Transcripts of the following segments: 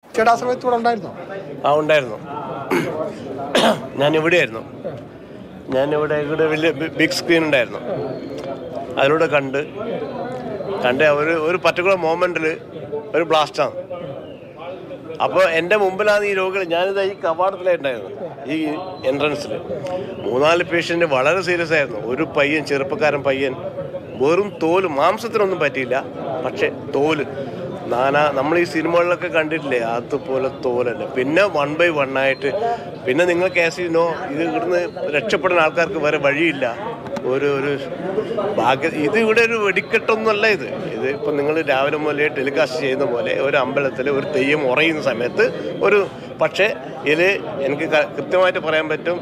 ചേട്ടാ ആ സമയത്ത് ഇവിടെ ഉണ്ടായിരുന്നോ ആ ഉണ്ടായിരുന്നു ഞാൻ ഇവിടെയായിരുന്നു ഞാൻ ഇവിടെ ഇവിടെ വലിയ ബി- ബിഗ് സ്ക്രീൻ ഉണ്ടായിരുന്നു അതിലൂടെ കണ്ട് കണ്ട് ഒരു ഒരു പർട്ടിക്കുലർ മോമെൻറ്റിൽ ഒരു ബ്ലാസ്റ്റാണ് അപ്പോൾ എൻ്റെ മുമ്പിലാണ് ഈ രോഗികൾ ഞാനിത് ഈ കവാടത്തിലായിട്ടുണ്ടായിരുന്നു ഈ എൻട്രൻസിൽ മൂന്നാല് പേഷ്യൻ്റ് വളരെ സീരിയസ് ആയിരുന്നു ഒരു പയ്യൻ ചെറുപ്പക്കാരൻ പയ്യൻ വെറും തോല് മാംസത്തിനൊന്നും പറ്റിയില്ല പക്ഷേ തോല് നാനാ നമ്മൾ ഈ സിനിമകളിലൊക്കെ കണ്ടിട്ടില്ലേ അതുപോലെ തോലല്ല പിന്നെ വൺ ബൈ വൺ ആയിട്ട് പിന്നെ നിങ്ങൾ കേസിനോ ഇത് ഇവിടുന്ന് രക്ഷപ്പെടുന്ന ആൾക്കാർക്ക് വേറെ വഴിയില്ല ഒരു ഒരു ഭാഗ്യ ഇത് ഇവിടെ ഒരു വെടിക്കെട്ടൊന്നുമല്ല ഇത് ഇത് ഇപ്പം നിങ്ങൾ രാവിലെ മുതലേ ടെലികാസ്റ്റ് ചെയ്യുന്ന പോലെ ഒരു അമ്പലത്തിൽ ഒരു തെയ്യം ഉറയുന്ന സമയത്ത് ഒരു പക്ഷേ ഇതിൽ എനിക്ക് ക- കൃത്യമായിട്ട് പറയാൻ പറ്റും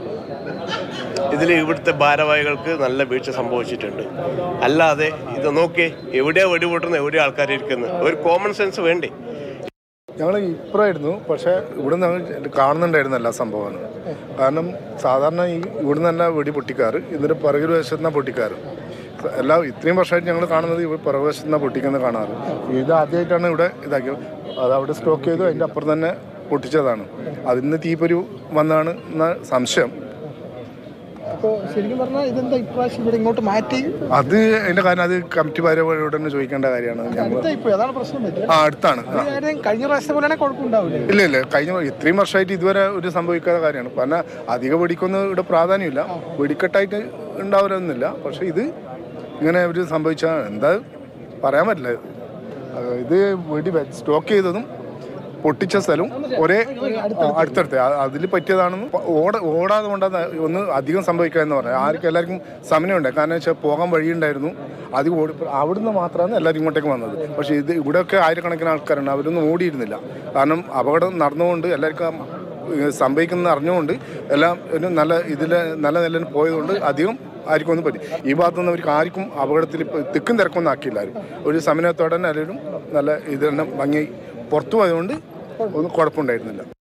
ഇതിൽ ഇവിടുത്തെ ഭാരവാഹികൾക്ക് നല്ല വീഴ്ച സംഭവിച്ചിട്ടുണ്ട് അല്ലാതെ ഇത് നോക്കി എവിടെയാ വെടിപൊട്ടുന്നത് എവിടെയാ ആൾക്കാർ ഇരിക്കുന്നത് ഒരു കോമൺ സെൻസ് വേണ്ടേ ഞങ്ങൾ ഇപ്പറായിരുന്നു പക്ഷേ ഇവിടെ നിന്ന് കാണുന്നുണ്ടായിരുന്നു എല്ലാ സംഭവമാണ് കാരണം സാധാരണ ഈ ഇവിടെ നിന്നല്ല വെടി പൊട്ടിക്കാറ് ഇതിൻ്റെ പിറകിൽ വശത്തുനിന്നാണ് പൊട്ടിക്കാറ് എല്ലാ ഇത്രയും വർഷമായിട്ട് ഞങ്ങൾ കാണുന്നത് ഇവിടെ പിറകു വശത്തുനിന്നാണ് പൊട്ടിക്കുന്നത് കാണാറ് ഇത് ആദ്യമായിട്ടാണ് ഇവിടെ ഇതാക്കിയത് അത് അവിടെ സ്റ്റോക്ക് ചെയ്തു അതിൻ്റെ അപ്പുറം തന്നെ പൊട്ടിച്ചതാണ് അതിന് തീപ്പൊരു വന്നാണ് എന്ന സംശയം അപ്പോൾ ശരിക്കും പറഞ്ഞാൽ ഇതെന്താ ഇപ്രാവശ്യം ഇവിടെ ഇങ്ങോട്ട് മാറ്റി അത് അതിൻ്റെ കാരണം അത് കമ്മിറ്റി ഭാരവാഹിയോട് തന്നെ ചോദിക്കേണ്ട കാര്യമാണ് ഞങ്ങൾ അടുത്തായി പോയി അതാണ് പ്രശ്നം പറ്റുക ആ അടുത്താണ് ആ കഴിഞ്ഞ പ്രാവശ്യത്തെ പോലെ കുഴപ്പമുണ്ടാവില്ല ഇല്ല ഇല്ല കഴിഞ്ഞ ഇത്രയും വർഷമായിട്ട് ഇതുവരെ ഒരു സംഭവിക്കാത്ത കാര്യമാണ് കാരണം അധിക വെടിക്കൊന്നും ഇവിടെ പ്രാധാന്യമില്ല വെടിക്കെട്ടായിട്ട് ഉണ്ടാവലൊന്നുമില്ല പക്ഷെ ഇത് ഇങ്ങനെ ഒരു സംഭവിച്ച എന്താ പറയാൻ പറ്റില്ല അത് ഇത് വെടി സ്റ്റോക്ക് ചെയ്തതും പൊട്ടിച്ച സ്ഥലവും ഒരേ അടുത്തടുത്ത് അതിൽ പറ്റിയതാണെന്ന് ഓട ഓടാതെ കൊണ്ടാണ് ഒന്ന് അധികം സംഭവിക്കാന്ന് പറഞ്ഞത് ആർക്കും എല്ലാവർക്കും സമയമുണ്ട് കാരണം വെച്ചാൽ പോകാൻ വഴിയുണ്ടായിരുന്നു അത് ഓടി അവിടുന്ന് മാത്രമാണ് എല്ലാവരും ഇങ്ങോട്ടേക്ക് വന്നത് പക്ഷേ ഇത് ഇവിടെയൊക്കെ ആയിരക്കണക്കിന് ആൾക്കാരുണ്ട് അവരൊന്നും ഓടിയിരുന്നില്ല കാരണം അപകടം നടന്നുകൊണ്ട് എല്ലാവർക്കും ഏഹ് സംഭവിക്കുന്നത് അറിഞ്ഞുകൊണ്ട് എല്ലാം ഒരു നല്ല ഇതിൽ നല്ല നിലയിൽ പോയതുകൊണ്ട് അധികം ആർക്കും ഒന്നും പറ്റി ഈ ഭാഗത്തുനിന്ന് അവർക്ക് ആർക്കും അപകടത്തിൽ ഇപ്പം തിക്കും തിരക്കൊന്നും ആക്കിയില്ല ആരും ഒരു സമയത്തോടെ തന്നെ എല്ലാവരും നല്ല ഇത് തന്നെ ഭംഗി പുറത്തു പോയതുകൊണ്ട് ഒന്നും കുഴപ്പമുണ്ടായിരുന്നില്ല